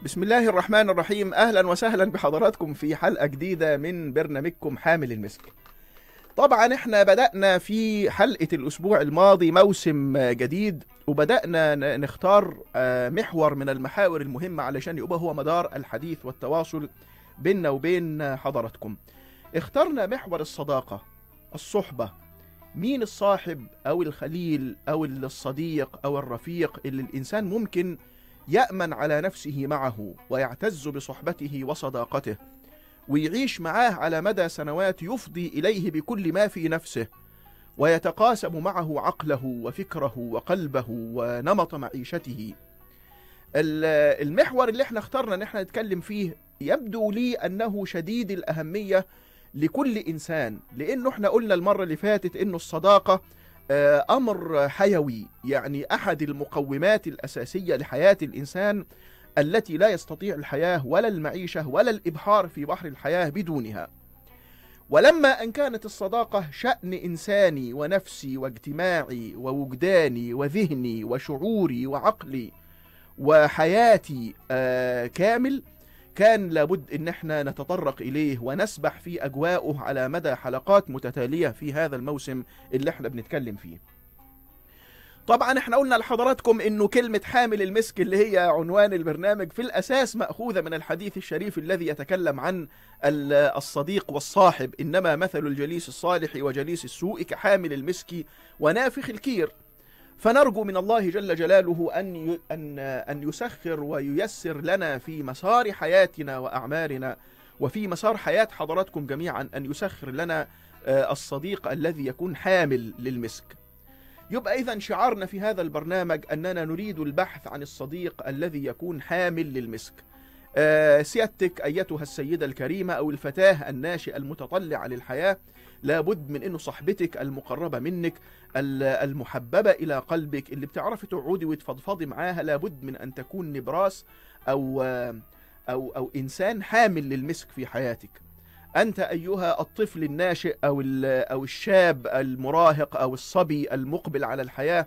بسم الله الرحمن الرحيم اهلا وسهلا بحضراتكم في حلقه جديده من برنامجكم حامل المسك. طبعا احنا بدانا في حلقه الاسبوع الماضي موسم جديد وبدانا ن- نختار آه، محور من المحاور المهمه علشان يبقى هو مدار الحديث والتواصل بيننا وبين حضراتكم. اخترنا محور الصداقه الصحبه مين الصاحب او الخليل او الصديق او الرفيق اللي الانسان ممكن يأمن على نفسه معه ويعتز بصحبته وصداقته ويعيش معاه على مدى سنوات يفضي إليه بكل ما في نفسه ويتقاسم معه عقله وفكره وقلبه ونمط معيشته ال- المحور اللي احنا اخترنا ان احنا نتكلم فيه يبدو لي انه شديد الأهمية لكل إنسان لأنه احنا قلنا المرة اللي فاتت انه الصداقة آه، امر حيوي يعني احد المقومات الاساسيه لحياه الانسان التي لا يستطيع الحياه ولا المعيشه ولا الابحار في بحر الحياه بدونها ولما ان كانت الصداقه شان انساني ونفسي واجتماعي ووجداني وذهني وشعوري وعقلي وحياتي آه، كامل كان لابد ان احنا نتطرق اليه ونسبح في اجواءه على مدى حلقات متتاليه في هذا الموسم اللي احنا بنتكلم فيه طبعا احنا قلنا لحضراتكم انه كلمة حامل المسك اللي هي عنوان البرنامج في الاساس مأخوذة من الحديث الشريف الذي يتكلم عن ال- الصديق والصاحب انما مثل الجليس الصالح وجليس السوء كحامل المسك ونافخ الكير فنرجو من الله جل جلاله ان ي- ان ان يسخر وييسر لنا في مسار حياتنا واعمارنا وفي مسار حياة حضراتكم جميعا ان يسخر لنا آه، الصديق الذي يكون حامل للمسك. يبقى اذا شعارنا في هذا البرنامج اننا نريد البحث عن الصديق الذي يكون حامل للمسك. آه، سيادتك ايتها السيدة الكريمة او الفتاة الناشئة المتطلعة للحياة لابد من انه صاحبتك المقربة منك ال- المحببة إلى قلبك اللي بتعرفي تقعدي وتفضفضي معاها لابد من أن تكون نبراس أو أو أو إنسان حامل للمسك في حياتك. أنت أيها الطفل الناشئ أو ال- أو الشاب المراهق أو الصبي المقبل على الحياة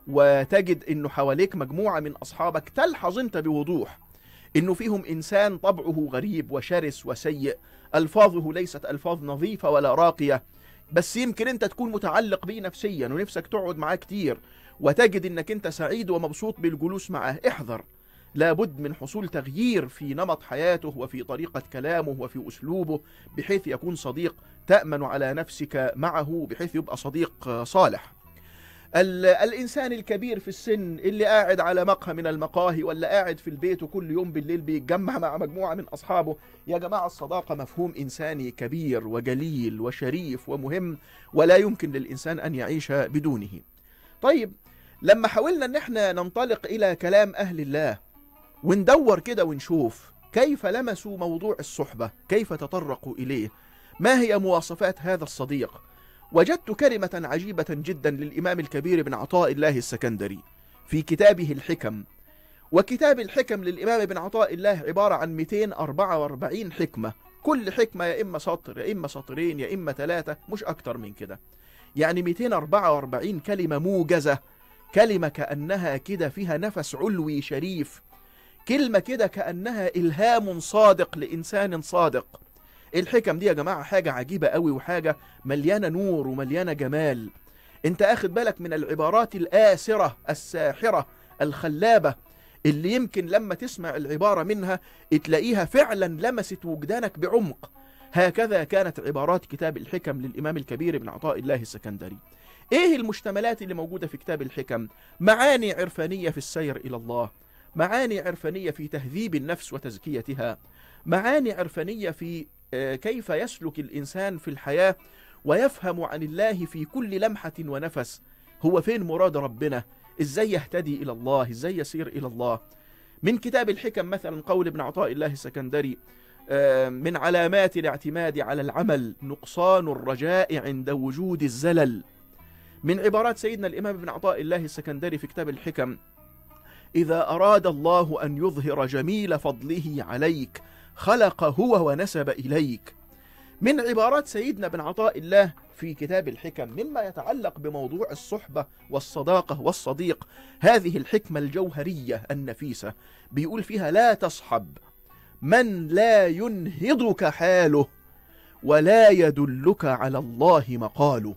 وتجد إنه حواليك مجموعة من أصحابك تلحظ أنت بوضوح إنه فيهم إنسان طبعه غريب وشرس وسيء ألفاظه ليست ألفاظ نظيفة ولا راقية بس يمكن انت تكون متعلق بيه نفسيا ونفسك تقعد معاه كتير وتجد انك انت سعيد ومبسوط بالجلوس معه احذر لابد من حصول تغيير في نمط حياته وفي طريقة كلامه وفي أسلوبه بحيث يكون صديق تأمن على نفسك معه بحيث يبقى صديق آه، صالح ال- الإنسان الكبير في السن اللي قاعد على مقهى من المقاهي ولا قاعد في البيت وكل يوم بالليل بيتجمع مع مجموعة من أصحابه يا جماعة الصداقة مفهوم إنساني كبير وجليل وشريف ومهم ولا يمكن للإنسان أن يعيش بدونه طيب لما حاولنا أن احنا ننطلق إلى كلام أهل الله وندور كده ونشوف كيف لمسوا موضوع الصحبة كيف تطرقوا إليه ما هي مواصفات هذا الصديق وجدت كلمة عجيبة جدا للإمام الكبير ابن عطاء الله السكندري في كتابه الحكم وكتاب الحكم للإمام ابن عطاء الله عبارة عن 244 حكمة كل حكمة يا إما سطر يا إما سطرين يا إما ثلاثة مش أكتر من كده يعني 244 كلمة موجزة كلمة كأنها كده فيها نفس علوي شريف كلمة كده كأنها إلهام صادق لإنسان صادق الحكم دي يا جماعة حاجة عجيبة قوي وحاجة مليانة نور ومليانة جمال انت اخد بالك من العبارات الآسرة الساحرة الخلابة اللي يمكن لما تسمع العبارة منها تلاقيها فعلا لمست وجدانك بعمق هكذا كانت عبارات كتاب الحكم للإمام الكبير ابن عطاء الله السكندري ايه المشتملات اللي موجودة في كتاب الحكم معاني عرفانية في السير إلى الله معاني عرفانية في تهذيب النفس وتزكيتها معاني عرفانية في آه، كيف يسلك الإنسان في الحياة ويفهم عن الله في كل لمحة ونفس هو فين مراد ربنا ازاي يهتدي إلى الله ازاي يسير إلى الله من كتاب الحكم مثلا قول ابن عطاء الله السكندري آه، من علامات الاعتماد على العمل نقصان الرجاء عند وجود الزلل من عبارات سيدنا الإمام ابن عطاء الله السكندري في كتاب الحكم إذا أراد الله أن يظهر جميل فضله عليك خلق هو ونسب إليك من عبارات سيدنا بن عطاء الله في كتاب الحكم مما يتعلق بموضوع الصحبة والصداقة والصديق هذه الحكمة الجوهرية النفيسة بيقول فيها لا تصحب من لا ينهضك حاله ولا يدلك على الله مقاله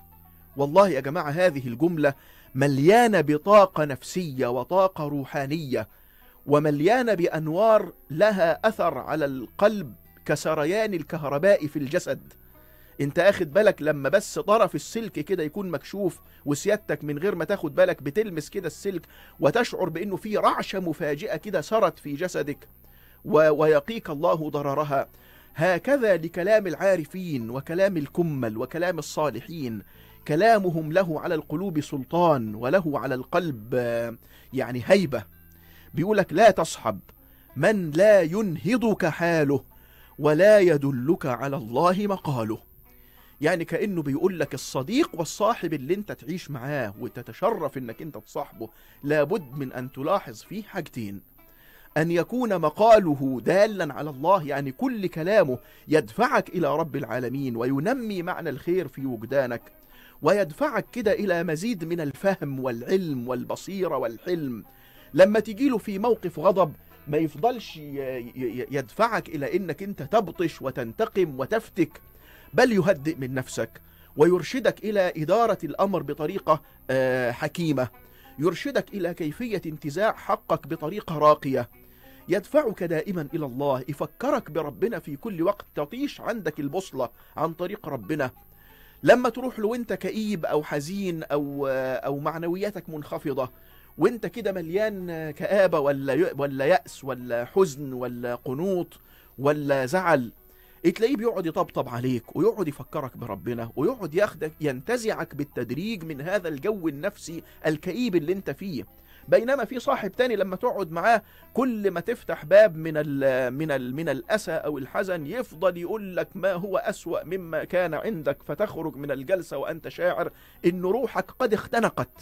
والله يا جماعة هذه الجملة مليانة بطاقة نفسية وطاقة روحانية ومليانة بأنوار لها أثر على القلب كسريان الكهرباء في الجسد انت اخد بالك لما بس طرف السلك كده يكون مكشوف وسيادتك من غير ما تاخد بالك بتلمس كده السلك وتشعر بانه في رعشة مفاجئة كده سرت في جسدك و... ويقيك الله ضررها هكذا لكلام العارفين وكلام الكمل وكلام الصالحين كلامهم له على القلوب سلطان وله على القلب آه، يعني هيبة بيقولك لا تصحب من لا ينهضك حاله ولا يدلك على الله مقاله يعني كأنه بيقول لك الصديق والصاحب اللي انت تعيش معاه وتتشرف انك انت تصاحبه لابد من ان تلاحظ فيه حاجتين أن يكون مقاله دالا على الله يعني كل كلامه يدفعك إلى رب العالمين وينمي معنى الخير في وجدانك ويدفعك كده إلى مزيد من الفهم والعلم والبصيرة والحلم لما تجيله في موقف غضب ما يفضلش ي- ي- يدفعك إلى إنك أنت تبطش وتنتقم وتفتك بل يهدئ من نفسك ويرشدك إلى إدارة الأمر بطريقة آه، حكيمة يرشدك إلى كيفية انتزاع حقك بطريقة راقية يدفعك دائما إلى الله يفكرك بربنا في كل وقت تطيش عندك البوصلة عن طريق ربنا لما تروح له وانت كئيب أو حزين أو, أو معنوياتك منخفضة وانت كده مليان كآبة ولا ي- ولا يأس ولا حزن ولا قنوط ولا زعل تلاقيه بيقعد يطبطب عليك ويقعد يفكرك بربنا ويقعد ياخدك ينتزعك بالتدريج من هذا الجو النفسي الكئيب اللي انت فيه بينما في صاحب تاني لما تقعد معاه كل ما تفتح باب من ال من ال من الاسى او الحزن يفضل يقول لك ما هو اسوا مما كان عندك فتخرج من الجلسه وانت شاعر ان روحك قد اختنقت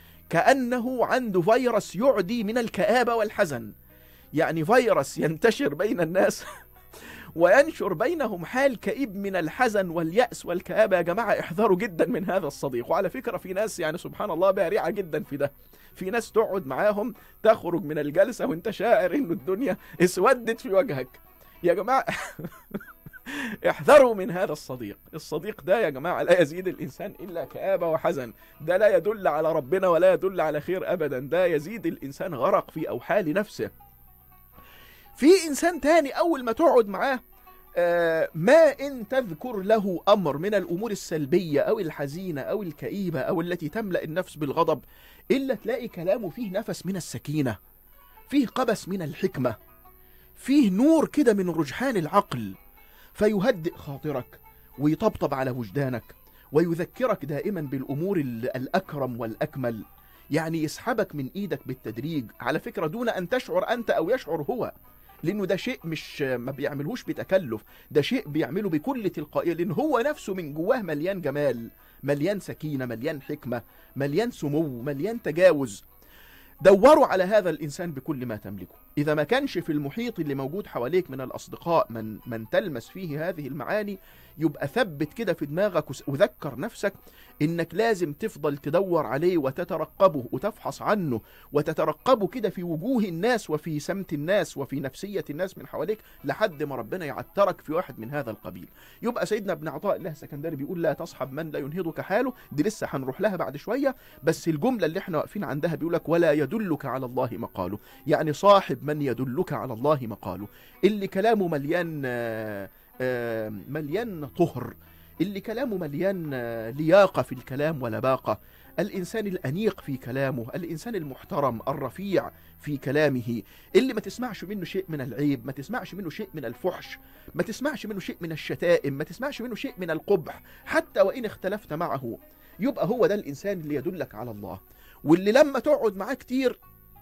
كانه عنده فيروس يعدي من الكآبه والحزن يعني فيروس ينتشر بين الناس وينشر بينهم حال كئيب من الحزن واليأس والكآبة يا جماعة احذروا جدا من هذا الصديق وعلى فكرة في ناس يعني سبحان الله بارعة جدا في ده في ناس تقعد معاهم تخرج من الجلسة وانت شاعر انه الدنيا اسودت في وجهك يا جماعة احذروا من هذا الصديق الصديق ده يا جماعة لا يزيد الإنسان إلا كآبة وحزن ده لا يدل على ربنا ولا يدل على خير أبدا ده يزيد الإنسان غرق في أوحال نفسه في إنسان تاني أول ما تقعد معاه آه، ما إن تذكر له أمر من الأمور السلبية أو الحزينة أو الكئيبة أو التي تملأ النفس بالغضب إلا تلاقي كلامه فيه نفس من السكينة فيه قبس من الحكمة فيه نور كده من رجحان العقل فيهدئ خاطرك ويطبطب على وجدانك ويذكرك دائما بالأمور ال- الأكرم والأكمل يعني يسحبك من إيدك بالتدريج على فكرة دون أن تشعر أنت أو يشعر هو لأنه ده شيء مش ما بيعملهوش بتكلف ده شيء بيعمله بكل تلقائية لأن هو نفسه من جواه مليان جمال مليان سكينة مليان حكمة مليان سمو مليان تجاوز دوروا على هذا الإنسان بكل ما تملكه إذا ما كانش في المحيط اللي موجود حواليك من الأصدقاء من, من تلمس فيه هذه المعاني يبقى ثبت كده في دماغك وس- وذكر نفسك إنك لازم تفضل تدور عليه وتترقبه وتفحص عنه وتترقبه كده في وجوه الناس وفي سمت الناس وفي نفسية الناس من حواليك لحد ما ربنا يعترك في واحد من هذا القبيل يبقى سيدنا ابن عطاء الله السكندري بيقول لا تصحب من لا ينهضك حاله دي لسه هنروح لها بعد شوية بس الجملة اللي احنا واقفين عندها بيقولك ولا يدلك على الله مقاله يعني صاحب من يدلك على الله مقاله اللي كلامه مليان آه، آه، مليان طهر اللي كلامه مليان آه، لياقة في الكلام ولباقة الإنسان الأنيق في كلامه الإنسان المحترم الرفيع في كلامه اللي ما تسمعش منه شيء من العيب ما تسمعش منه شيء من الفحش ما تسمعش منه شيء من الشتائم ما تسمعش منه شيء من القبح حتى وإن اختلفت معه يبقى هو ده الإنسان اللي يدلك على الله واللي لما تقعد معاه كتير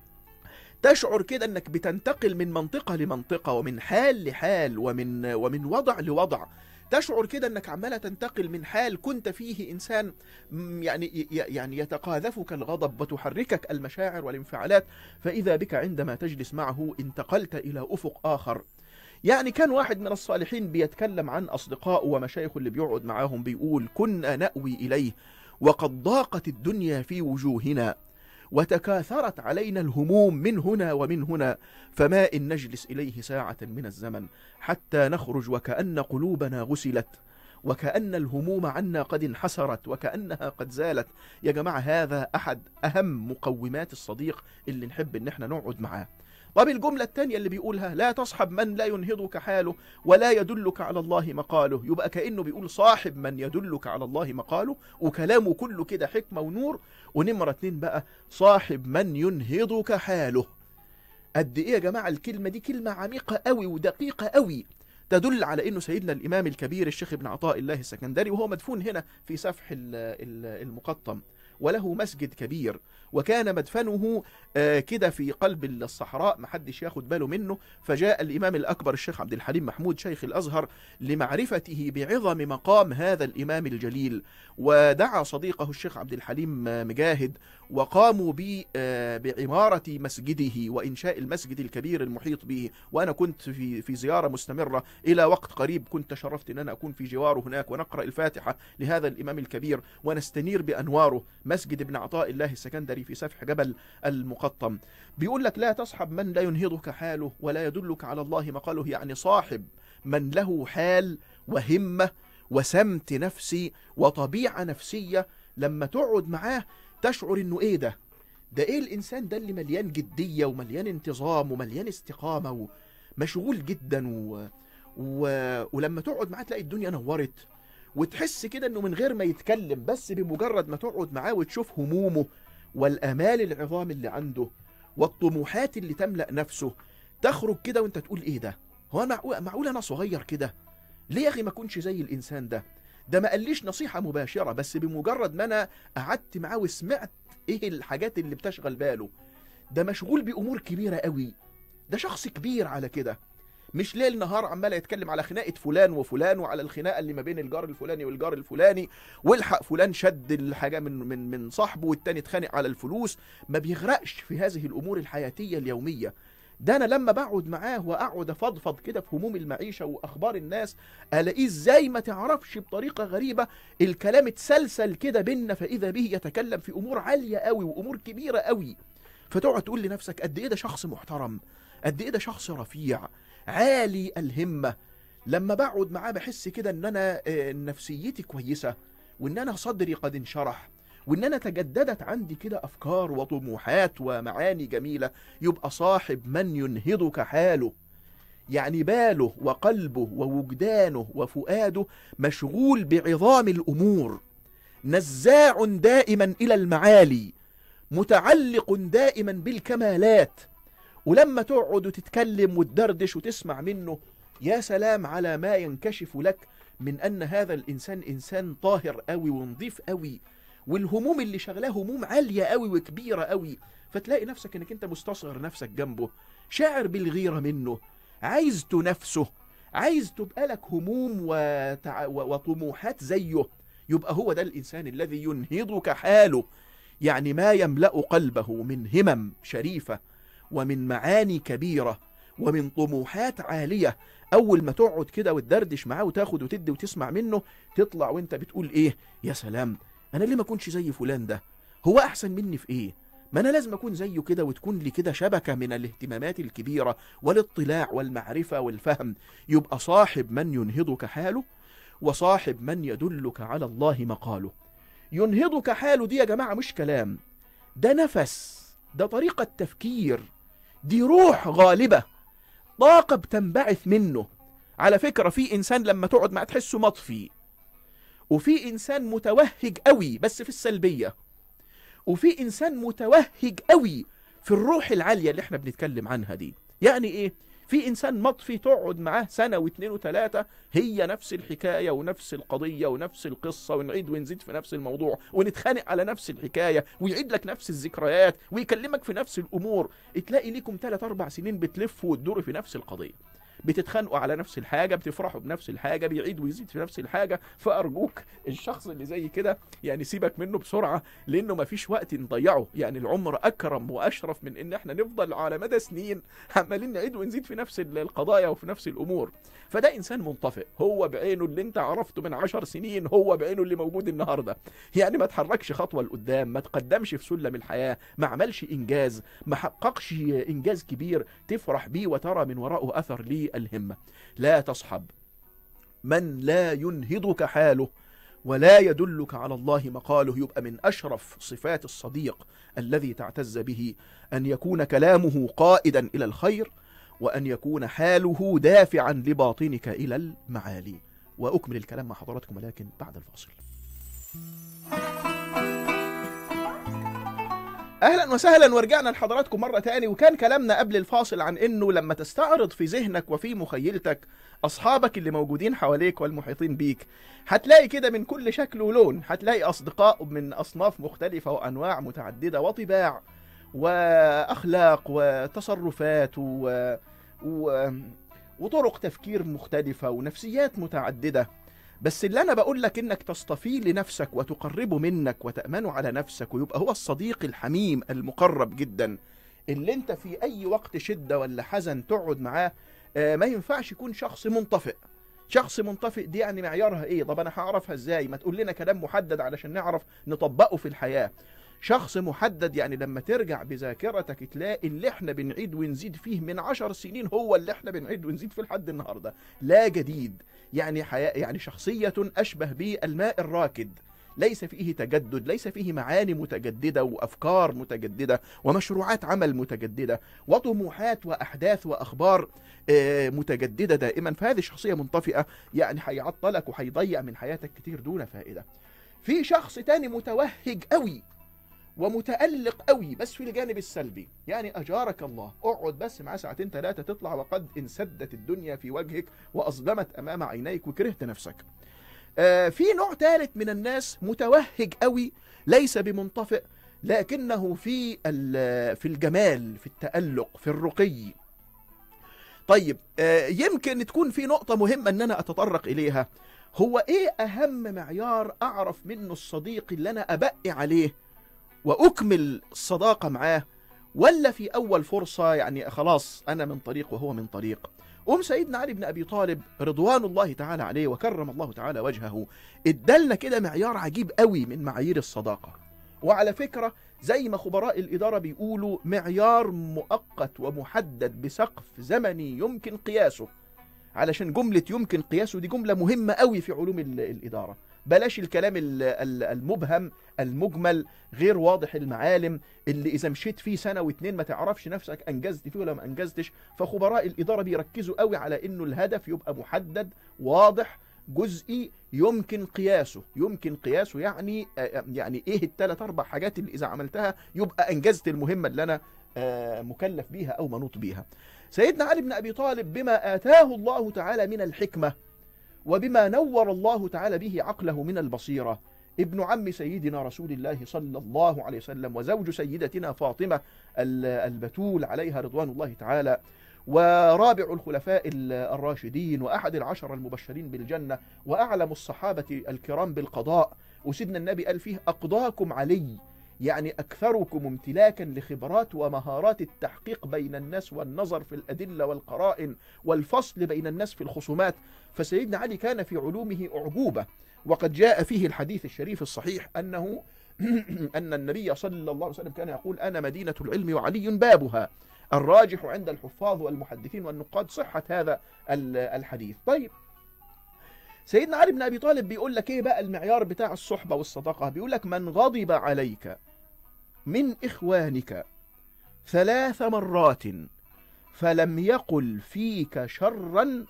تشعر كده انك بتنتقل من منطقة لمنطقة ومن حال لحال ومن ومن وضع لوضع تشعر كده انك عمالة تنتقل من حال كنت فيه انسان م- يعني ي- يعني يتقاذفك الغضب وتحركك المشاعر والانفعالات فاذا بك عندما تجلس معه انتقلت الى افق اخر يعني كان واحد من الصالحين بيتكلم عن أصدقائه ومشايخه اللي بيقعد معاهم بيقول كنا نأوي إليه وقد ضاقت الدنيا في وجوهنا وتكاثرت علينا الهموم من هنا ومن هنا فما إن نجلس إليه ساعة من الزمن حتى نخرج وكأن قلوبنا غسلت وكأن الهموم عنا قد انحسرت وكأنها قد زالت يا جماعة هذا أحد أهم مقومات الصديق اللي نحب إن احنا نقعد معاه طب الجملة التانية اللي بيقولها لا تصحب من لا ينهضك حاله ولا يدلك على الله مقاله يبقى كأنه بيقول صاحب من يدلك على الله مقاله وكلامه كله كده حكمة ونور ونمرة اتنين بقى صاحب من ينهضك حاله قد ايه يا جماعة الكلمة دي كلمة عميقة قوي ودقيقة قوي تدل على انه سيدنا الامام الكبير الشيخ ابن عطاء الله السكندري وهو مدفون هنا في سفح المقطم وله مسجد كبير وكان مدفنه آه، كده في قلب الصحراء محدش ياخد باله منه فجاء الإمام الأكبر الشيخ عبد الحليم محمود شيخ الأزهر لمعرفته بعظم مقام هذا الإمام الجليل ودعا صديقه الشيخ عبد الحليم مجاهد وقاموا آه، بعمارة مسجده وإنشاء المسجد الكبير المحيط به وأنا كنت في في زيارة مستمرة إلى وقت قريب كنت شرفت أن أنا أكون في جواره هناك ونقرأ الفاتحة لهذا الإمام الكبير ونستنير بأنواره مسجد ابن عطاء الله السكندري في سفح جبل المقطم بيقول لك لا تصحب من لا ينهضك حاله ولا يدلك على الله مقاله يعني صاحب من له حال وهمة وسمت نفسي وطبيعة نفسية لما تقعد معاه تشعر انه ايه ده ده ايه الانسان ده اللي مليان جدية ومليان انتظام ومليان استقامة ومشغول جدا و... و... ولما تقعد معاه تلاقي الدنيا نورت وتحس كده انه من غير ما يتكلم بس بمجرد ما تقعد معاه وتشوف همومه والامال العظام اللي عنده والطموحات اللي تملأ نفسه تخرج كده وانت تقول ايه ده هو معقول, معقول انا صغير كده ليه يا اخي ما اكونش زي الانسان ده ده ما قاليش نصيحة مباشرة بس بمجرد ما انا قعدت معاه وسمعت ايه الحاجات اللي بتشغل باله ده مشغول بامور كبيرة قوي ده شخص كبير على كده مش ليل نهار عمال يتكلم على خناقه فلان وفلان وعلى الخناقه اللي ما بين الجار الفلاني والجار الفلاني والحق فلان شد الحاجه من من من صاحبه والتاني اتخانق على الفلوس ما بيغرقش في هذه الامور الحياتيه اليوميه ده انا لما بقعد معاه واقعد افضفض كده في هموم المعيشه واخبار الناس الاقيه ازاي ما تعرفش بطريقه غريبه الكلام اتسلسل كده بينا فاذا به يتكلم في امور عاليه قوي وامور كبيره قوي فتقعد تقول لنفسك قد ايه ده شخص محترم قد ايه ده شخص رفيع عالي الهمة لما بقعد معاه بحس كده ان انا آه، نفسيتي كويسة وان انا صدري قد انشرح وان انا تجددت عندي كده افكار وطموحات ومعاني جميلة يبقى صاحب من ينهضك حاله يعني باله وقلبه ووجدانه وفؤاده مشغول بعظام الامور نزاع دائما الى المعالي متعلق دائما بالكمالات ولما تقعد وتتكلم وتدردش وتسمع منه يا سلام على ما ينكشف لك من أن هذا الإنسان إنسان طاهر قوي ونظيف قوي والهموم اللي شغلاه هموم عالية قوي وكبيرة قوي فتلاقي نفسك انك انت مستصغر نفسك جنبه شاعر بالغيرة منه عايز تنافسه عايز تبقى لك هموم وتع... وطموحات زيه يبقى هو ده الإنسان الذي ينهضك حاله يعني ما يملأ قلبه من همم شريفة ومن معاني كبيرة ومن طموحات عالية أول ما تقعد كده وتدردش معاه وتاخد وتدي وتسمع منه تطلع وانت بتقول إيه يا سلام أنا ليه ما أكونش زي فلان ده هو أحسن مني في إيه ما أنا لازم أكون زيه كده وتكون لي كده شبكة من الاهتمامات الكبيرة والاطلاع والمعرفة والفهم يبقى صاحب من ينهضك حاله وصاحب من يدلك على الله مقاله ينهضك حاله دي يا جماعة مش كلام ده نفس ده طريقة تفكير دي روح غالبة طاقة بتنبعث منه على فكرة في إنسان لما تقعد معاه تحسه مطفي وفي إنسان متوهج قوي بس في السلبية وفي إنسان متوهج قوي في الروح العالية اللي احنا بنتكلم عنها دي يعني إيه؟ في انسان مطفي تقعد معاه سنه واثنين وثلاثه هي نفس الحكايه ونفس القضيه ونفس القصه ونعيد ونزيد في نفس الموضوع ونتخانق على نفس الحكايه ويعيد لك نفس الذكريات ويكلمك في نفس الامور تلاقي ليكم ثلاث اربع سنين بتلفوا وتدوروا في نفس القضيه بتتخانقوا على نفس الحاجه بتفرحوا بنفس الحاجه بيعيد ويزيد في نفس الحاجه فارجوك الشخص اللي زي كده يعني سيبك منه بسرعه لانه ما فيش وقت نضيعه يعني العمر اكرم واشرف من ان احنا نفضل على مدى سنين عمالين نعيد ونزيد في نفس القضايا وفي نفس الامور فده انسان منطفئ هو بعينه اللي انت عرفته من عشر سنين هو بعينه اللي موجود النهارده يعني ما تحركش خطوه لقدام ما تقدمش في سلم الحياه ما عملش انجاز ما حققش انجاز كبير تفرح بيه وترى من وراءه اثر للهمه لا تصحب من لا ينهضك حاله ولا يدلك على الله مقاله يبقى من أشرف صفات الصديق الذي تعتز به أن يكون كلامه قائدا إلى الخير وأن يكون حاله دافعا لباطنك إلى المعالي وأكمل الكلام مع حضراتكم ولكن بعد الفاصل اهلا وسهلا ورجعنا لحضراتكم مره تاني وكان كلامنا قبل الفاصل عن انه لما تستعرض في ذهنك وفي مخيلتك اصحابك اللي موجودين حواليك والمحيطين بيك هتلاقي كده من كل شكل ولون هتلاقي اصدقاء من اصناف مختلفه وانواع متعدده وطباع واخلاق وتصرفات و... و... وطرق تفكير مختلفه ونفسيات متعدده بس اللي انا بقول لك انك تصطفيه لنفسك وتقربه منك وتامنه على نفسك ويبقى هو الصديق الحميم المقرب جدا اللي انت في اي وقت شده ولا حزن تقعد معاه آه، ما ينفعش يكون شخص منطفئ شخص منطفئ دي يعني معيارها ايه طب انا هعرفها ازاي ما تقول لنا كلام محدد علشان نعرف نطبقه في الحياه شخص محدد يعني لما ترجع بذاكرتك تلاقي اللي احنا بنعيد ونزيد فيه من عشر سنين هو اللي احنا بنعيد ونزيد فيه لحد النهارده لا جديد يعني حياة يعني شخصية أشبه بالماء الراكد ليس فيه تجدد ليس فيه معاني متجددة وأفكار متجددة ومشروعات عمل متجددة وطموحات وأحداث وأخبار آه، متجددة دائما فهذه شخصية منطفئة يعني هيعطلك وهيضيع من حياتك كتير دون فائدة في شخص تاني متوهج قوي ومتألق قوي بس في الجانب السلبي يعني أجارك الله اقعد بس معاه ساعتين ثلاثة تطلع وقد انسدت الدنيا في وجهك وأظلمت أمام عينيك وكرهت نفسك آه في نوع ثالث من الناس متوهج قوي ليس بمنطفئ لكنه في في الجمال في التألق في الرقي طيب آه يمكن تكون في نقطة مهمة أن أنا أتطرق إليها هو إيه أهم معيار أعرف منه الصديق اللي أنا أبقي عليه واكمل الصداقه معاه ولا في اول فرصه يعني خلاص انا من طريق وهو من طريق أم سيدنا علي بن أبي طالب رضوان الله تعالى عليه وكرم الله تعالى وجهه ادالنا كده معيار عجيب قوي من معايير الصداقة وعلى فكرة زي ما خبراء الإدارة بيقولوا معيار مؤقت ومحدد بسقف زمني يمكن قياسه علشان جملة يمكن قياسه دي جملة مهمة قوي في علوم الإدارة بلاش الكلام المبهم المجمل غير واضح المعالم اللي اذا مشيت فيه سنه واتنين ما تعرفش نفسك انجزت فيه ولا ما انجزتش فخبراء الاداره بيركزوا قوي على انه الهدف يبقى محدد واضح جزئي يمكن قياسه يمكن قياسه يعني يعني ايه الثلاث اربع حاجات اللي اذا عملتها يبقى انجزت المهمه اللي انا مكلف بيها او منوط بيها سيدنا علي بن ابي طالب بما اتاه الله تعالى من الحكمه وبما نور الله تعالى به عقله من البصيرة ابن عم سيدنا رسول الله صلى الله عليه وسلم وزوج سيدتنا فاطمة البتول عليها رضوان الله تعالى ورابع الخلفاء الراشدين وأحد العشر المبشرين بالجنة وأعلم الصحابة الكرام بالقضاء وسيدنا النبي قال فيه أقضاكم علي يعني أكثركم امتلاكا لخبرات ومهارات التحقيق بين الناس والنظر في الأدلة والقرائن والفصل بين الناس في الخصومات فسيدنا علي كان في علومه أعجوبة وقد جاء فيه الحديث الشريف الصحيح أنه أن النبي صلى الله عليه وسلم كان يقول أنا مدينة العلم وعلي بابها الراجح عند الحفاظ والمحدثين والنقاد صحة هذا الحديث طيب سيدنا علي بن أبي طالب بيقول لك إيه بقى المعيار بتاع الصحبة والصداقة بيقول لك من غضب عليك من إخوانك ثلاث مرات فلم يقل فيك شرا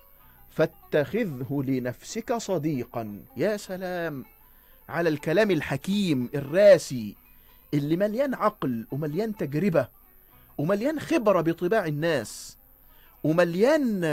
فاتخذه لنفسك صديقا يا سلام على الكلام الحكيم الراسي اللي مليان عقل ومليان تجربة ومليان خبرة بطباع الناس ومليان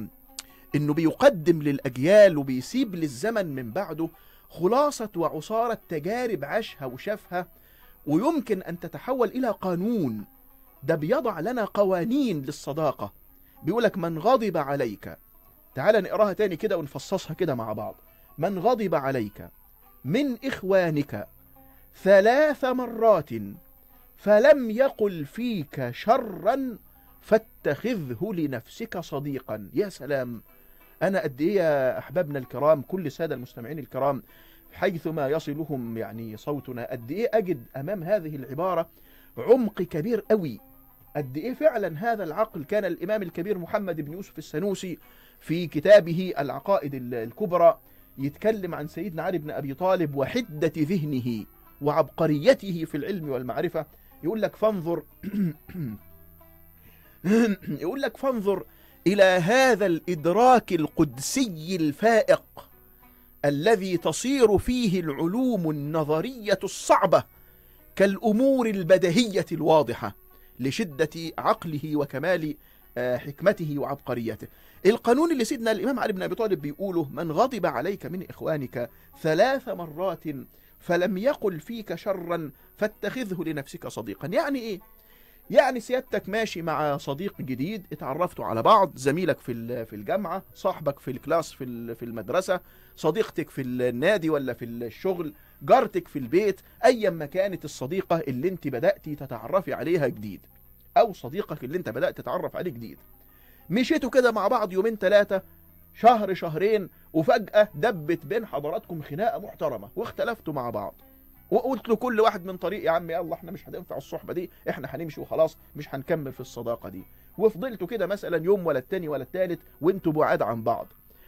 انه بيقدم للأجيال وبيسيب للزمن من بعده خلاصة وعصارة تجارب عاشها وشافها ويمكن أن تتحول إلى قانون ده بيضع لنا قوانين للصداقة بيقولك من غضب عليك تعال نقراها تاني كده ونفصصها كده مع بعض من غضب عليك من إخوانك ثلاث مرات فلم يقل فيك شرا فاتخذه لنفسك صديقا يا سلام أنا قد إيه يا أحبابنا الكرام كل السادة المستمعين الكرام حيثما يصلهم يعني صوتنا قد إيه أجد أمام هذه العبارة عمق كبير قوي قد إيه فعلا هذا العقل كان الإمام الكبير محمد بن يوسف السنوسي في كتابه العقائد الكبرى يتكلم عن سيدنا علي بن أبي طالب وحدة ذهنه وعبقريته في العلم والمعرفة يقول لك فانظر يقول لك فانظر إلى هذا الإدراك القدسي الفائق الذي تصير فيه العلوم النظرية الصعبة كالأمور البدهية الواضحة لشدة عقله وكمال حكمته وعبقريته القانون اللي سيدنا الإمام علي بن أبي طالب بيقوله من غضب عليك من إخوانك ثلاث مرات فلم يقل فيك شرا فاتخذه لنفسك صديقا يعني إيه؟ يعني سيادتك ماشي مع صديق جديد اتعرفتوا على بعض زميلك في في الجامعة صاحبك في الكلاس في في المدرسة صديقتك في النادي ولا في الشغل جارتك في البيت ايا ما كانت الصديقة اللي انت بدأتي تتعرفي عليها جديد او صديقك اللي انت بدأت تتعرف عليه جديد مشيتوا كده مع بعض يومين ثلاثة شهر شهرين وفجأة دبت بين حضراتكم خناقة محترمة واختلفتوا مع بعض وقلت له كل واحد من طريق يا عم يلا احنا مش هتنفع الصحبة دي احنا هنمشي وخلاص مش هنكمل في الصداقة دي وفضلتوا كده مثلا يوم ولا التاني ولا التالت وانتوا بعاد عن بعض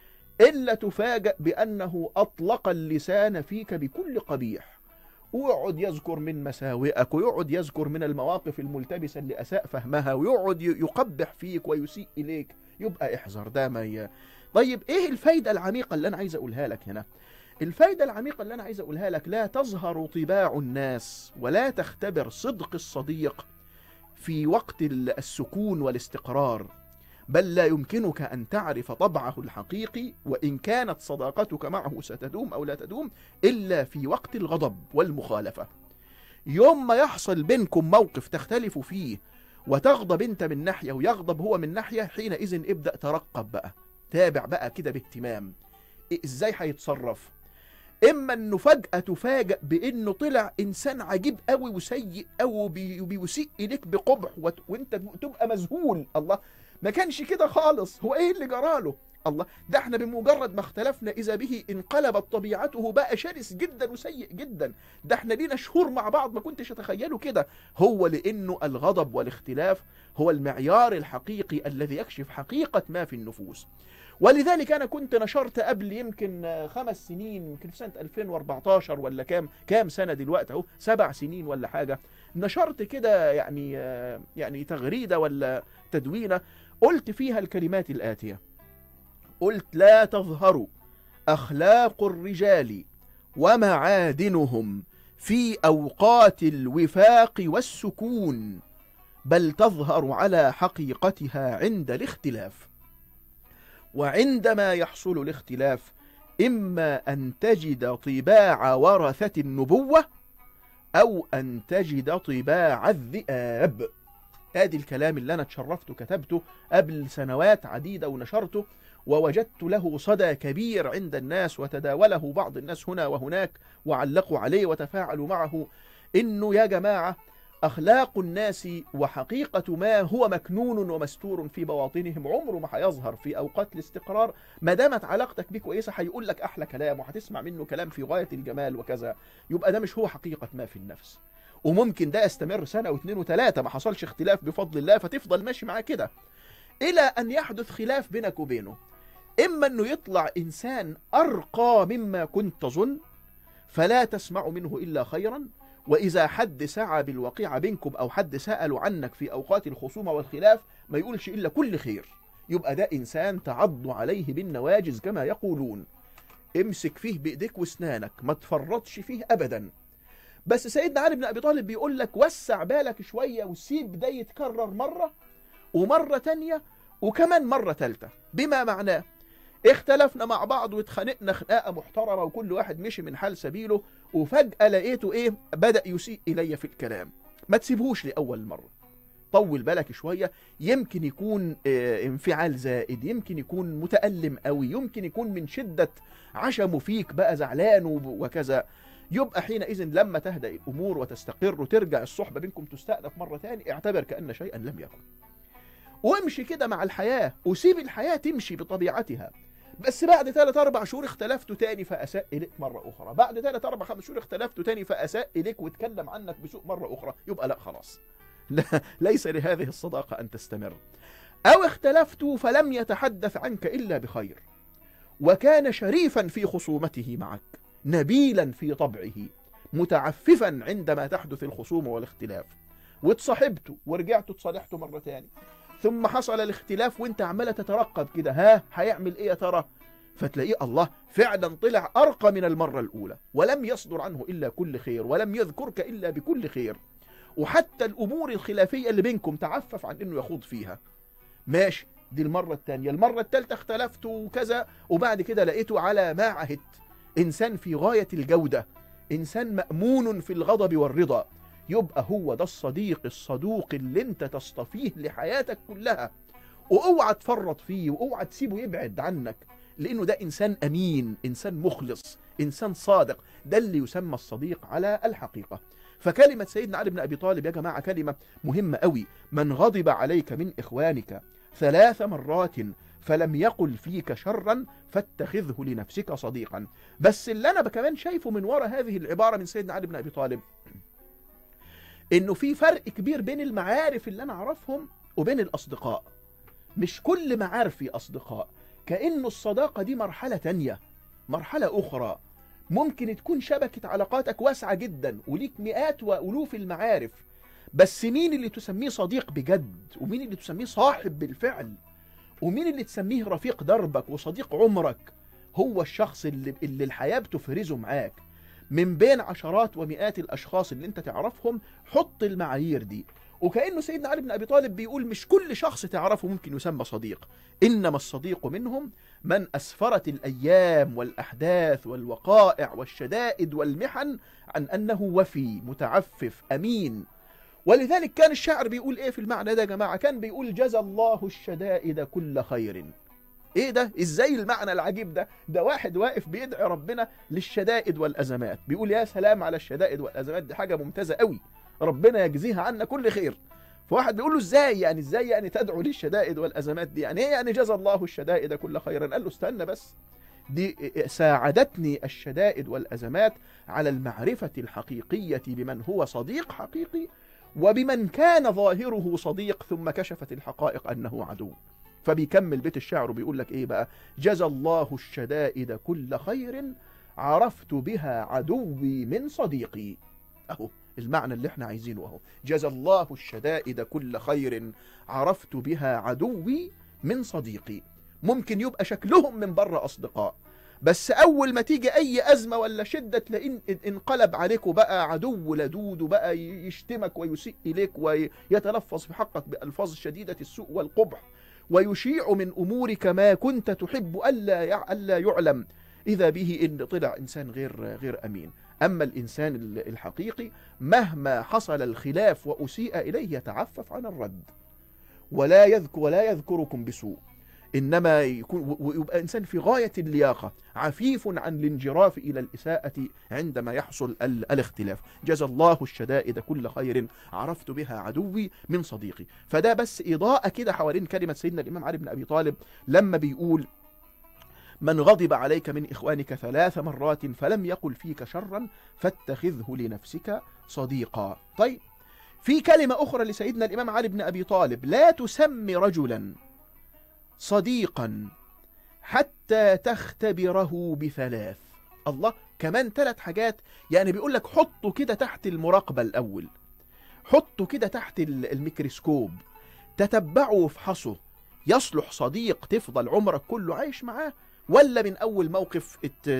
إلا تفاجأ بأنه أطلق اللسان فيك بكل قبيح ويقعد يذكر من مساوئك ويقعد يذكر من المواقف الملتبسة اللي أساء فهمها ويقعد يقبح فيك ويسيء إليك يبقى احذر ده ما ي... طيب إيه الفايدة العميقة اللي أنا عايز أقولها لك هنا الفايدة العميقة اللي أنا عايز أقولها لك لا تظهر طباع الناس ولا تختبر صدق الصديق في وقت السكون والاستقرار بل لا يمكنك أن تعرف طبعه الحقيقي وإن كانت صداقتك معه ستدوم أو لا تدوم إلا في وقت الغضب والمخالفة يوم ما يحصل بينكم موقف تختلفوا فيه وتغضب انت من ناحية ويغضب هو من ناحية حينئذ ابدأ ترقب بقى تابع بقى كده باهتمام ازاي هيتصرف اما انه فجأة تفاجأ بانه طلع انسان عجيب قوي وسيء قوي وبيسيء اليك بقبح وانت تبقى مذهول الله ما كانش كده خالص هو ايه اللي جراله الله ده احنا بمجرد ما اختلفنا اذا به انقلبت طبيعته بقى شرس جدا وسيء جدا ده احنا لينا شهور مع بعض ما كنتش اتخيله كده هو لانه الغضب والاختلاف هو المعيار الحقيقي الذي يكشف حقيقة ما في النفوس ولذلك انا كنت نشرت قبل يمكن خمس سنين يمكن في سنة 2014 ولا كام كام سنة دلوقتي اهو سبع سنين ولا حاجة نشرت كده يعني يعني تغريدة ولا تدوينة قلت فيها الكلمات الآتية قلت لا تظهر أخلاق الرجال ومعادنهم في أوقات الوفاق والسكون بل تظهر على حقيقتها عند الاختلاف وعندما يحصل الاختلاف إما أن تجد طباع ورثة النبوة أو أن تجد طباع الذئاب ادي الكلام اللي انا اتشرفت وكتبته قبل سنوات عديدة ونشرته ووجدت له صدى كبير عند الناس وتداوله بعض الناس هنا وهناك وعلقوا عليه وتفاعلوا معه انه يا جماعة اخلاق الناس وحقيقة ما هو مكنون ومستور في بواطنهم عمره ما هيظهر في اوقات الاستقرار ما دامت علاقتك بيه كويسة هيقول لك احلى كلام وهتسمع منه كلام في غاية الجمال وكذا يبقى ده مش هو حقيقة ما في النفس وممكن ده يستمر سنة واثنين وثلاثة ما حصلش اختلاف بفضل الله فتفضل ماشي معاه كده إلى أن يحدث خلاف بينك وبينه إما أنه يطلع إنسان أرقى مما كنت تظن فلا تسمع منه إلا خيرا وإذا حد سعى بالوقيعة بينكم أو حد سأل عنك في أوقات الخصومة والخلاف ما يقولش إلا كل خير يبقى ده إنسان تعض عليه بالنواجز كما يقولون امسك فيه بإيديك واسنانك ما تفرطش فيه أبدا بس سيدنا علي بن أبي طالب بيقول لك وسع بالك شوية وسيب ده يتكرر مرة ومرة تانية وكمان مرة تالتة بما معناه اختلفنا مع بعض واتخانقنا خناقة محترمة وكل واحد مشي من حال سبيله وفجأة لقيته ايه بدأ يسيء إلي في الكلام ما تسيبهوش لأول مرة طول بالك شوية يمكن يكون آه، انفعال زائد يمكن يكون متألم قوي يمكن يكون من شدة عشمه فيك بقى زعلان وب- وكذا يبقى حينئذ لما تهدأ الأمور وتستقر وترجع الصحبة بينكم تستأنف مرة تاني اعتبر كأن شيئا لم يكن وامشي كده مع الحياة وسيب الحياة تمشي بطبيعتها بس بعد ثلاث أربع شهور اختلفتوا تاني فأساء إليك مرة أخرى بعد ثلاث أربع خمس شهور اختلفتوا تاني فأساء إليك واتكلم عنك بسوء مرة أخرى يبقى لا خلاص لا ليس لهذه الصداقة أن تستمر أو اختلفتوا فلم يتحدث عنك إلا بخير وكان شريفا في خصومته معك نبيلا في طبعه متعففا عندما تحدث الخصوم والاختلاف واتصاحبتوا ورجعتوا اتصالحتوا مرة تاني ثم حصل الاختلاف وانت عمالة تترقب كده ها هيعمل ايه يا ترى فتلاقيه الله فعلا طلع أرقى من المرة الأولى ولم يصدر عنه إلا كل خير ولم يذكرك إلا بكل خير وحتى الأمور الخلافية اللي بينكم تعفف عن أنه يخوض فيها ماشي دي المرة الثانية المرة الثالثة اختلفتوا وكذا وبعد كده لقيته على ما عهدت إنسان في غاية الجودة إنسان مأمون في الغضب والرضا يبقى هو ده الصديق الصدوق اللي انت تصطفيه لحياتك كلها واوعى تفرط فيه واوعى تسيبه يبعد عنك لانه ده انسان امين انسان مخلص انسان صادق ده اللي يسمى الصديق على الحقيقه فكلمه سيدنا علي بن ابي طالب يا جماعه كلمه مهمه قوي من غضب عليك من اخوانك ثلاث مرات فلم يقل فيك شرا فاتخذه لنفسك صديقا بس اللي انا كمان شايفه من وراء هذه العباره من سيدنا علي بن ابي طالب انه في فرق كبير بين المعارف اللي انا اعرفهم وبين الاصدقاء مش كل معارفي اصدقاء كانه الصداقه دي مرحله تانية مرحله اخرى ممكن تكون شبكه علاقاتك واسعه جدا وليك مئات والوف المعارف بس مين اللي تسميه صديق بجد ومين اللي تسميه صاحب بالفعل ومين اللي تسميه رفيق دربك وصديق عمرك هو الشخص اللي, اللي الحياه بتفرزه معاك من بين عشرات ومئات الاشخاص اللي انت تعرفهم حط المعايير دي وكانه سيدنا علي بن ابي طالب بيقول مش كل شخص تعرفه ممكن يسمى صديق انما الصديق منهم من اسفرت الايام والاحداث والوقائع والشدائد والمحن عن انه وفي متعفف امين ولذلك كان الشاعر بيقول ايه في المعنى ده يا جماعه كان بيقول جزى الله الشدائد كل خير ايه ده ازاي المعنى العجيب ده ده واحد واقف بيدعي ربنا للشدائد والازمات بيقول يا سلام على الشدائد والازمات دي حاجه ممتازه قوي ربنا يجزيها عنا كل خير فواحد بيقول له ازاي يعني ازاي يعني تدعو للشدائد والازمات دي يعني ايه يعني جزى الله الشدائد كل خيرا قال له استنى بس دي ساعدتني الشدائد والازمات على المعرفه الحقيقيه بمن هو صديق حقيقي وبمن كان ظاهره صديق ثم كشفت الحقائق انه عدو فبيكمل بيت الشعر وبيقول لك ايه بقى جزى الله الشدائد كل خير عرفت بها عدوي من صديقي اهو المعنى اللي احنا عايزينه اهو جزى الله الشدائد كل خير عرفت بها عدوي من صديقي ممكن يبقى شكلهم من بره اصدقاء بس اول ما تيجي اي ازمه ولا شده تلاقيه انقلب عليك وبقى عدو لدود وبقى يشتمك ويسيء اليك ويتلفظ في حقك بالفاظ شديده السوء والقبح ويشيع من امورك ما كنت تحب الا الا يعلم اذا به ان طلع انسان غير غير امين اما الانسان الحقيقي مهما حصل الخلاف واسيء اليه يتعفف عن الرد ولا يذكر ولا يذكركم بسوء انما يكون ويبقى انسان في غايه اللياقه عفيف عن الانجراف الى الاساءه عندما يحصل الاختلاف جزى الله الشدائد كل خير عرفت بها عدوي من صديقي فده بس اضاءه كده حوالين كلمه سيدنا الامام علي بن ابي طالب لما بيقول من غضب عليك من إخوانك ثلاث مرات فلم يقل فيك شرا فاتخذه لنفسك صديقا طيب في كلمة أخرى لسيدنا الإمام علي بن أبي طالب لا تسمي رجلا صديقا حتى تختبره بثلاث الله كمان ثلاث حاجات يعني بيقول لك حطه كده تحت المراقبة الأول حطه كده تحت الميكروسكوب تتبعه وافحصه يصلح صديق تفضل عمرك كله عايش معاه ولا من أول موقف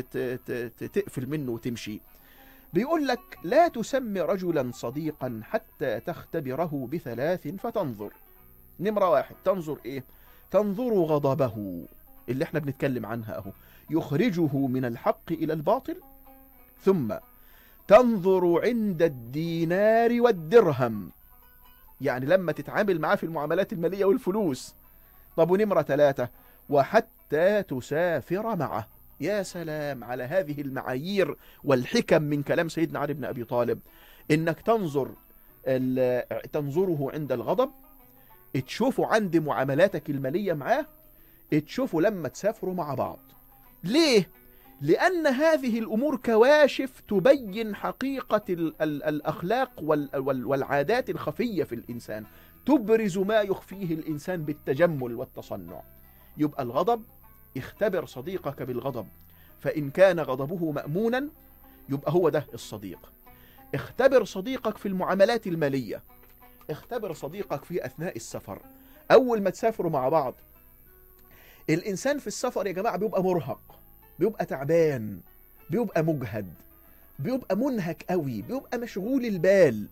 تقفل منه وتمشي بيقول لك لا تسمي رجلا صديقا حتى تختبره بثلاث فتنظر نمرة واحد تنظر إيه تنظر غضبه اللي احنا بنتكلم عنها اهو يخرجه من الحق إلى الباطل ثم تنظر عند الدينار والدرهم يعني لما تتعامل معاه في المعاملات المالية والفلوس طب ونمرة ثلاثة وحتى تسافر معه يا سلام على هذه المعايير والحكم من كلام سيدنا علي بن أبي طالب إنك تنظر ال- تنظره عند الغضب تشوفه عند معاملاتك المالية معاه تشوفه لما تسافروا مع بعض ليه؟ لأن هذه الأمور كواشف تبين حقيقة ال ال الأخلاق وال وال والعادات الخفية في الإنسان تبرز ما يخفيه الإنسان بالتجمل والتصنع يبقى الغضب اختبر صديقك بالغضب فإن كان غضبه مأمونا يبقى هو ده الصديق اختبر صديقك في المعاملات المالية اختبر صديقك في أثناء السفر أول ما تسافروا مع بعض الإنسان في السفر يا جماعة بيبقى مرهق بيبقى تعبان بيبقى مجهد بيبقى منهك قوي بيبقى مشغول البال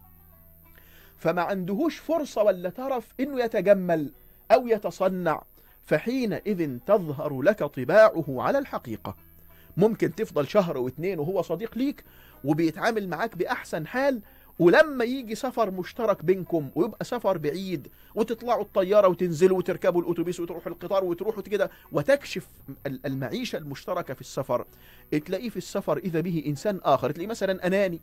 فما عندهوش فرصة ولا ترف انه يتجمل او يتصنع فحينئذ تظهر لك طباعه على الحقيقة ممكن تفضل شهر واتنين وهو صديق ليك وبيتعامل معاك بأحسن حال ولما يجي سفر مشترك بينكم ويبقى سفر بعيد وتطلعوا الطيارة وتنزلوا وتركبوا الأتوبيس وتروحوا القطار وتروحوا كده وتكشف ال- المعيشة المشتركة في السفر تلاقيه في السفر إذا به إنسان آخر تلاقيه مثلا أناني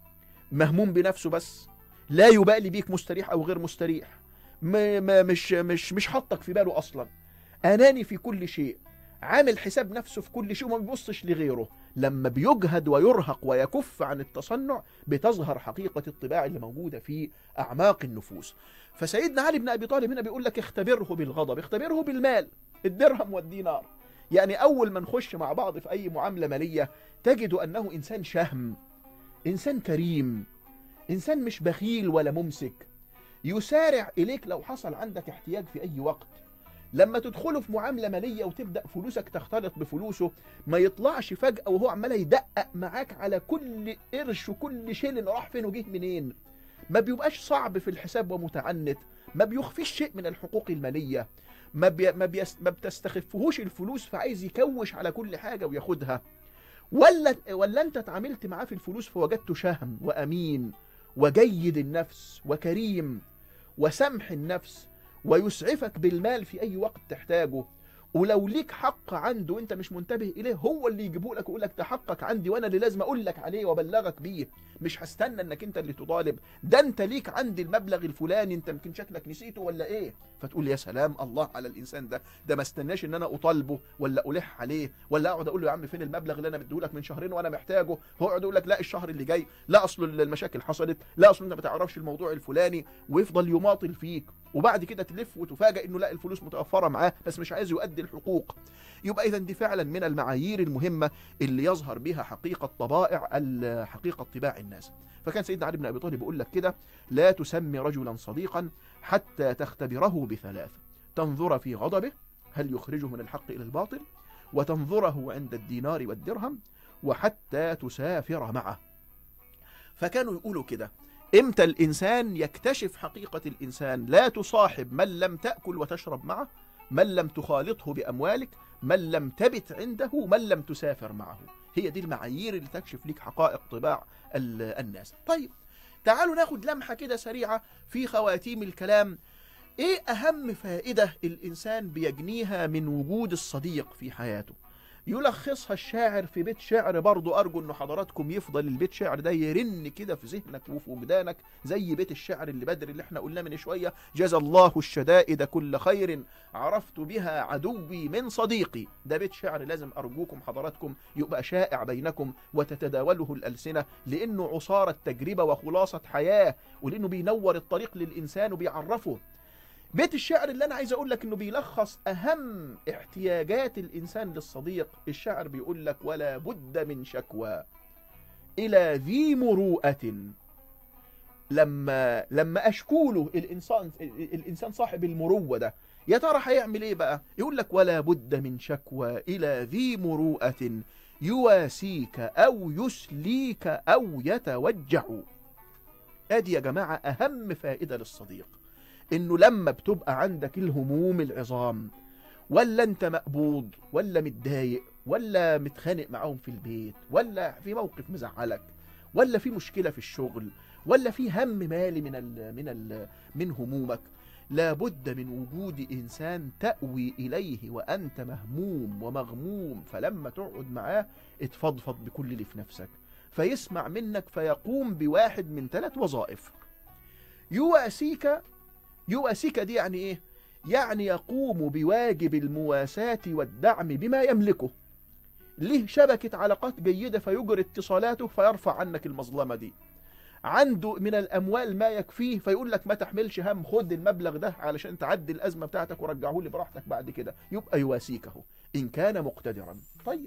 مهموم بنفسه بس لا يبالي بيك مستريح أو غير مستريح ما ما مش مش مش حطك في باله أصلا أناني في كل شيء عامل حساب نفسه في كل شيء وما بيبصش لغيره لما بيجهد ويرهق ويكف عن التصنع بتظهر حقيقة الطباع اللي موجودة في أعماق النفوس فسيدنا علي بن أبي طالب هنا بيقول لك اختبره بالغضب اختبره بالمال الدرهم والدينار يعني أول ما نخش مع بعض في أي معاملة مالية تجد أنه إنسان شهم إنسان كريم إنسان مش بخيل ولا ممسك يسارع إليك لو حصل عندك احتياج في أي وقت لما تدخلوا في معاملة مالية وتبدأ فلوسك تختلط بفلوسه ما يطلعش فجأة وهو عمال يدقق معاك على كل قرش وكل شيلن راح فين وجه منين ما بيبقاش صعب في الحساب ومتعنت ما بيخفيش شيء من الحقوق المالية ما, بي ما, بيس ما بتستخفهوش الفلوس فعايز يكوش على كل حاجة وياخدها ولا ولا انت اتعاملت معاه في الفلوس فوجدته شهم وامين وجيد النفس وكريم وسمح النفس ويسعفك بالمال في اي وقت تحتاجه ولو ليك حق عنده وانت مش منتبه اليه هو اللي يجيبه لك ويقول لك ده حقك عندي وانا اللي لازم اقول لك عليه وابلغك بيه مش هستنى انك انت اللي تطالب ده انت ليك عندي المبلغ الفلاني انت يمكن شكلك نسيته ولا ايه فتقول يا سلام الله على الانسان ده ده ما استناش ان انا اطالبه ولا الح عليه ولا اقعد اقول له يا عم فين المبلغ اللي انا مديهولك من شهرين وانا محتاجه هو يقعد يقول لك لا الشهر اللي جاي لا اصل المشاكل حصلت لا اصل انت ما تعرفش الموضوع الفلاني ويفضل يماطل فيك وبعد كده تلف وتفاجئ انه لا الفلوس متوفره معاه بس مش عايز يؤدي الحقوق يبقى اذا دي فعلا من المعايير المهمه اللي يظهر بها حقيقه طبائع ال- حقيقه طباع الناس فكان سيدنا علي بن ابي طالب يقول لك كده لا تسمي رجلا صديقا حتى تختبره بثلاث تنظر في غضبه هل يخرجه من الحق الى الباطل وتنظره عند الدينار والدرهم وحتى تسافر معه فكانوا يقولوا كده امتى الانسان يكتشف حقيقة الانسان لا تصاحب من لم تأكل وتشرب معه من لم تخالطه باموالك من لم تبت عنده من لم تسافر معه هي دي المعايير اللي تكشف لك حقائق طباع ال- الناس طيب تعالوا ناخد لمحة كده سريعة في خواتيم الكلام ايه اهم فائدة الانسان بيجنيها من وجود الصديق في حياته يلخصها الشاعر في بيت شعر برضو أرجو أن حضراتكم يفضل البيت شعر ده يرن كده في ذهنك وفي وجدانك زي بيت الشعر اللي بدر اللي احنا قلناه من شوية جزى الله الشدائد كل خير عرفت بها عدوي من صديقي ده بيت شعر لازم أرجوكم حضراتكم يبقى شائع بينكم وتتداوله الألسنة لأنه عصارة تجربة وخلاصة حياة ولأنه بينور الطريق للإنسان وبيعرفه بيت الشعر اللي انا عايز اقول لك انه بيلخص اهم احتياجات الانسان للصديق الشاعر بيقول لك ولا بد من شكوى الى ذي مروءة لما لما اشكوله الانسان الانسان صاحب المروة ده يا ترى هيعمل ايه بقى يقول لك ولا بد من شكوى الى ذي مروءة يواسيك او يسليك او يتوجع ادي يا جماعة اهم فائدة للصديق انه لما بتبقى عندك الهموم العظام ولا انت مقبوض ولا متضايق ولا متخانق معاهم في البيت ولا في موقف مزعلك ولا في مشكلة في الشغل ولا في هم مالي من ال من ال من همومك لابد من وجود إنسان تأوي إليه وأنت مهموم ومغموم فلما تقعد معاه اتفضفض بكل اللي في نفسك فيسمع منك فيقوم بواحد من ثلاث وظائف يواسيك يواسيك دي يعني ايه يعني يقوم بواجب المواساة والدعم بما يملكه له شبكة علاقات جيدة فيجري اتصالاته فيرفع عنك المظلمة دي عنده من الأموال ما يكفيه فيقول لك ما تحملش هم خد المبلغ ده علشان تعدي الأزمة بتاعتك ورجعه لي براحتك بعد كده يبقى يواسيك اهو إن كان مقتدرا طيب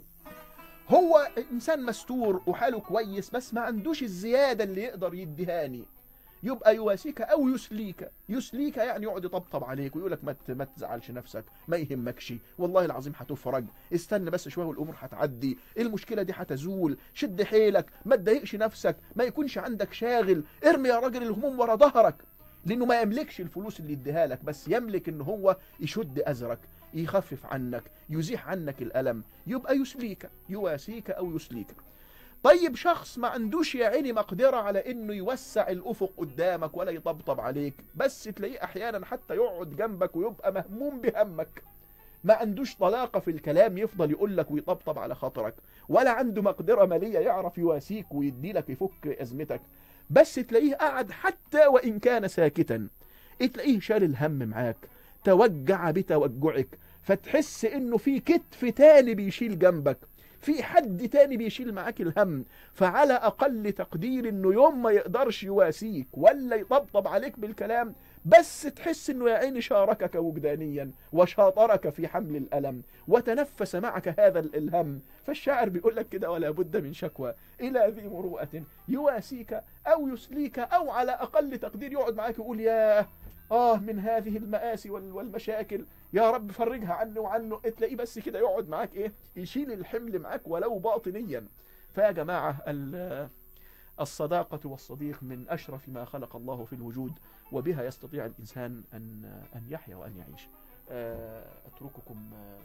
هو إنسان مستور وحاله كويس بس ما عندوش الزيادة اللي يقدر يديهاني يبقى يواسيك او يسليك يسليك يعني يقعد يطبطب عليك ويقول لك ما ت- ما تزعلش نفسك ما يهمكش والله العظيم هتفرج استنى بس شويه والامور هتعدي المشكله دي هتزول شد حيلك ما تضايقش نفسك ما يكونش عندك شاغل ارمي يا راجل الهموم ورا ظهرك لانه ما يملكش الفلوس اللي يديها لك بس يملك ان هو يشد ازرك يخفف عنك يزيح عنك الالم يبقى يسليك يواسيك او يسليك طيب شخص ما عندوش يا عيني مقدرة على انه يوسع الافق قدامك ولا يطبطب عليك بس تلاقيه احيانا حتى يقعد جنبك ويبقى مهموم بهمك ما عندوش طلاقة في الكلام يفضل يقول لك ويطبطب على خاطرك ولا عنده مقدرة مالية يعرف يواسيك ويدي لك يفك ازمتك بس تلاقيه قاعد حتى وان كان ساكتا تلاقيه شال الهم معاك توجع بتوجعك فتحس انه في كتف تاني بيشيل جنبك في حد تاني بيشيل معاك الهم فعلى اقل تقدير انه يوم ما يقدرش يواسيك ولا يطبطب عليك بالكلام بس تحس انه يا عيني شاركك وجدانيا وشاطرك في حمل الالم وتنفس معك هذا الالهم فالشاعر بيقول لك كده ولا بد من شكوى الى ذي مروءه يواسيك او يسليك او على اقل تقدير يقعد معاك يقول ياه آه من هذه المآسي وال- والمشاكل يا رب فرجها عني وعنه تلاقيه بس كده يقعد معاك إيه يشيل الحمل معاك ولو باطنيا فيا جماعة ال- الصداقة والصديق من أشرف ما خلق الله في الوجود وبها يستطيع الإنسان أن أن يحيا وأن يعيش آه، أترككم آه،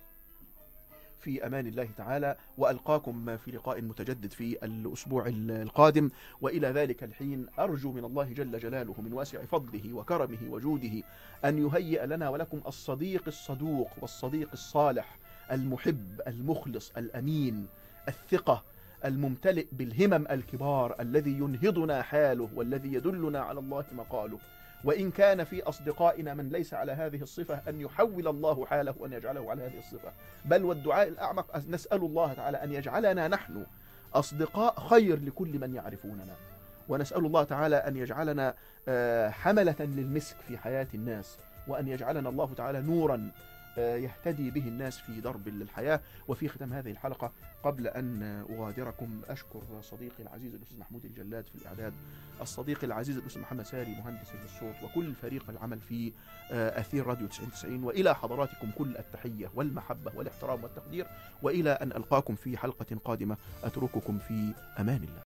في أمان الله تعالى وألقاكم في لقاء متجدد في الأسبوع القادم وإلى ذلك الحين أرجو من الله جل جلاله من واسع فضله وكرمه وجوده أن يهيئ لنا ولكم الصديق الصدوق والصديق الصالح المحب المخلص الأمين الثقة الممتلئ بالهمم الكبار الذي ينهضنا حاله والذي يدلنا على الله مقاله وإن كان في أصدقائنا من ليس على هذه الصفة أن يحول الله حاله وأن يجعله على هذه الصفة بل والدعاء الأعمق نسأل الله تعالى أن يجعلنا نحن أصدقاء خير لكل من يعرفوننا ونسأل الله تعالى أن يجعلنا آه، حملة للمسك في حياة الناس وأن يجعلنا الله تعالى نورا آه، يهتدي به الناس في درب للحياة وفي ختام هذه الحلقة قبل أن أغادركم أشكر صديقي العزيز الأستاذ محمود الجلاد في الإعداد الصديق العزيز الأستاذ محمد ساري مهندس الصوت وكل فريق العمل في آه، أثير راديو 99 وإلى حضراتكم كل التحية والمحبة والاحترام والتقدير وإلى أن ألقاكم في حلقة قادمة أترككم في أمان الله